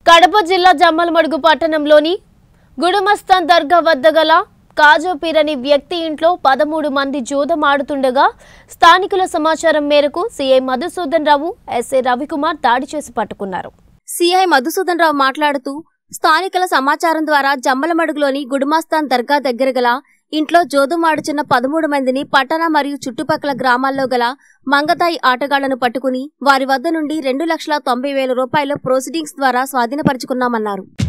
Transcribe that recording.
కడప జిల్లా జమ్మలమడుగు పట్టణంలోని గుడుమస్తాన్ దర్గా వద్ద గల కాజోపీర్ అనే వ్యక్తి ఇంట్లో పదమూడు మంది జూదం ఆడుతుండగా స్థానికుల సమాచారం మేరకు సీఐ మధుసూదన్ రావు ఎస్ఏ రవికుమార్ దాడి చేసి పట్టుకున్నారు సిఐ మధుసూదన్ రావు మాట్లాడుతూ స్థానికుల సమాచారం ద్వారా జమ్మలమడుగులోని గుడుమాస్తాన్ దర్గా దగ్గర గల ఇంట్లో జోదుమాడుచున్న పదమూడు మందిని పట్టణ మరియు చుట్టుపక్కల గ్రామాల్లో గల మంగతాయి ఆటగాళ్లను పట్టుకుని వారి వద్ద నుండి రెండు లక్షల తొంభై వేల రూపాయల ప్రొసీడింగ్స్ ద్వారా స్వాధీనపరుచుకున్నామన్నారు